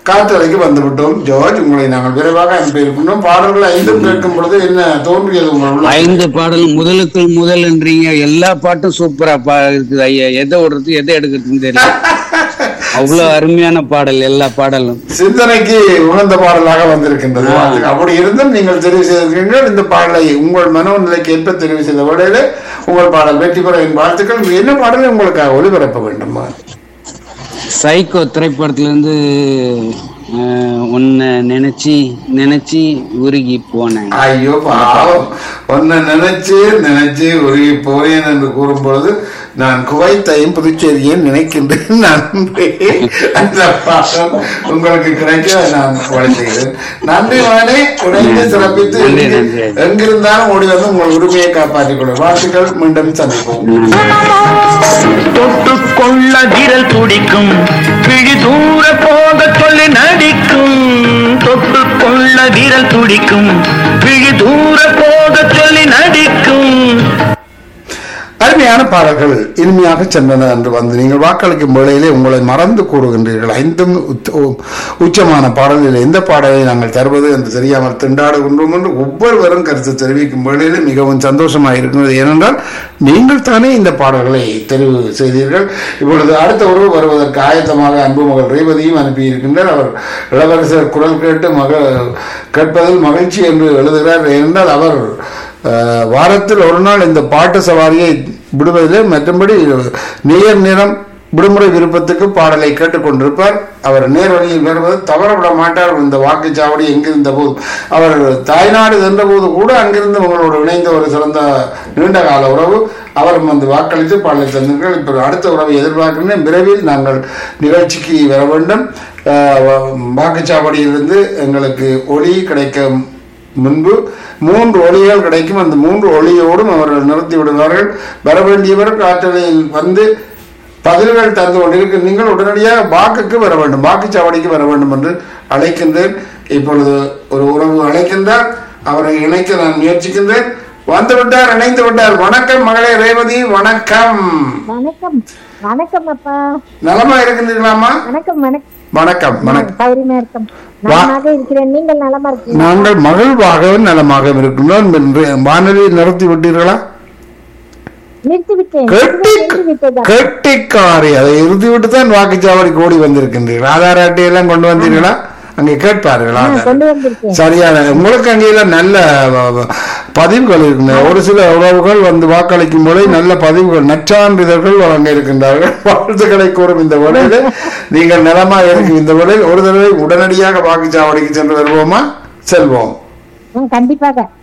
காற்றலைக்கு வந்துவிட்டோம் ஜோர்ஜ் உங்களை நாங்கள் விரைவாக அனுப்பியிருக்கின்றோம் பாடல்கள் ஐந்தும் கேட்கும் பொழுது என்ன தோன்றியது உங்கள் உள்ளத்தில்? ஐந்து பாடல் முதலுக்குள் முதல்ன்றீங்க எல்லா பாட்டும் சூப்பரா பா இருக்குது ஐயா எதை விடுறது எதை எடுக்கிறதுன்னு தெரியல அவ்வளவு அருமையான பாடல் எல்லா பாடலும் சிந்தனைக்கு உகந்த பாடலாக வந்திருக்கின்றது வாழ்த்துக்கள். அப்படி இருந்தும் நீங்கள் தெரிவு செய்திருக்கீர்கள் இந்த பாடலை உங்கள் மனோநிலைக்கு ஏற்ப தெரிவு செய்த வேளையில உங்கள் பாடல் வெற்றி பெற என் வாழ்த்துக்கள் என்ன பாடலை உங்களுக்காக ஒளிபரப்ப வேண்டுமா சைக்கோ திரைப்படத்துல இருந்து அஹ், உன்னை நினைச்சு நினைச்சு உருகி போனேன் ஐயோ பாவம் உன்னை நினைச்சு நினைச்சு உருகி போறேன் என்று கூறும் பொழுது நான் குவைத்தையும் புதுச்சேரியையும் நினைக்கின்றேன் நன்றி அந்த பாடம் உங்களுக்கு கிடைக்க நான் வழங்குகிறேன் நன்றி மகனே உடைந்து சிறப்பித்து நன்றி, எங்கு- நன்றி. எங்கிருந்தாலும் ஓடி வந்து உங்கள் உரிமையை காப்பாற்றிக் கொள்ளும் வாழ்த்துக்கள் மீண்டும் சந்திப்போம் தொட்டு கொள்ள விரல் துடிக்கும் பிழி தூர போக சொல்லி நடிக்கும் தொட்டு கொள்ள விரல் துடிக்கும் பிழி தூர போக சொல்லி நடிக்கும் அருமையான பாடல்கள் இனிமையாக சென்றன என்று வந்து நீங்கள் வாக்களிக்கும் வேளையிலே உங்களை மறந்து கூறுகின்றீர்கள் ஐந்தும் உச்ச- உ- உச்சமான பாடலில் எந்த பாடலை நாங்கள் தருவது என்று தெரியாமல் திண்டாடுகின்றோம் என்று ஒவ்வொருவரும் கருத்து தெரிவிக்கும் வேளையிலே மிகவும் சந்தோஷமாக இருக்கிறது ஏனென்றால் நீங்கள் தானே இந்த பாடல்களை தெரிவு செய்தீர்கள் இப்பொழுது அடுத்த உறவு வருவதற்கு ஆயத்தமாக அன்பு மகள் ரேவதியும் அனுப்பியிருக்கின்றார் அவர் இளவரசர் குரல் கேட்டு மக கேட்பதில் மகிழ்ச்சி என்று எழுதுகிறார் ஏனென்றால் அவர் அஹ், வாரத்தில் ஒரு நாள் இந்த பாட்டு சவாரியை விடுவதிலே மற்றபடி நேர் நேரம் விடுமுறை விருப்பத்துக்கு பாடலை கேட்டுக்கொண்டிருப்பார் அவர் நேர் வழியில் வருவது தவறவிட மாட்டார் இந்த வாக்குச்சாவடி எங்கிருந்த போது அவர் தாய்நாடு சென்ற போது கூட அங்கிருந்து உங்களோடு இணைந்த ஒரு சிறந்த நீண்ட கால உறவு அவரும் வந்து வாக்களித்து பாடலை தந்தீர்கள் இப்போ அடுத்த உறவை எதிர்பார்க்கின்றேன் விரைவில் நாங்கள் நிகழ்ச்சிக்கு வர வேண்டும் அஹ், வாக்குச்சாவடியிலிருந்து எங்களுக்கு ஒளி கிடைக்க முன்பு மூன்று ஒளிகள் கிடைக்கும் அந்த மூன்று ஒளியோடும் அவர்கள் நிறுத்தி விடுவார்கள் வர வேண்டியவர் காற்றலையில் வந்து பதில்கள் தந்து கொண்டிருக்க நீங்கள் உடனடியாக வாக்குக்கு வர வேண்டும் வாக்குச்சாவடிக்கு வர வேண்டும் என்று அழைக்கின்றேன் இப்பொழுது ஒரு உறவு அழைக்கின்றார் அவரை இணைக்க நான் முயற்சிக்கின்றேன் வந்து விட்டார் இணைந்து விட்டார் வணக்கம் மகளே ரேவதி வணக்கம் வணக்கம் வணக்கம் அப்பா நலமா இருக்கின்றீர்களாமா வணக்கம் வணக்கம் வணக்கம் வணக்கம் சௌரியமா இருக்கும் நலமாக இருக்கிறேன் நீங்கள் நலமா இருக்கீங்க நாங்கள் மகிழ்வாகவும் நலமாகவும் இருக்கின்றோம் இன்று வானொலி நிறுத்தி விட்டீர்களா நிறுத்தி விட்டேன் கெட்டி நிறுத்தி விட்டதா கெட்டிக்காரி அதை இறுதி விட்டு தான் வாக்குச்சாவடி கூடி வந்திருக்கின்றீர்கள் ஆதார் அட்டை எல்லாம் கொண்டு வந்தீர்களா அங்கே கேட்பார்கள் ஆதார் கொண்டு வந்திருக்கேன் சரியான உங்களுக்கு அங்கெல்லாம் நல்ல வ- வ- பதிவுகள் இருக்கின்றன ஒரு சில உறவுகள் வந்து வாக்களிக்கும் போது நல்ல பதிவுகள் நற்சான்றிதழ்கள் வழங்க இருக்கின்றார்கள் வாழ்த்துக்களை கூறும் இந்த வேளையில் நீங்கள் நலமா இருக்கும் இந்த வேளையில் ஒரு தடவை உடனடியாக வாக்குச்சாவடிக்கு சென்று வருவோமா செல்வோம் ம், கண்டிப்பாக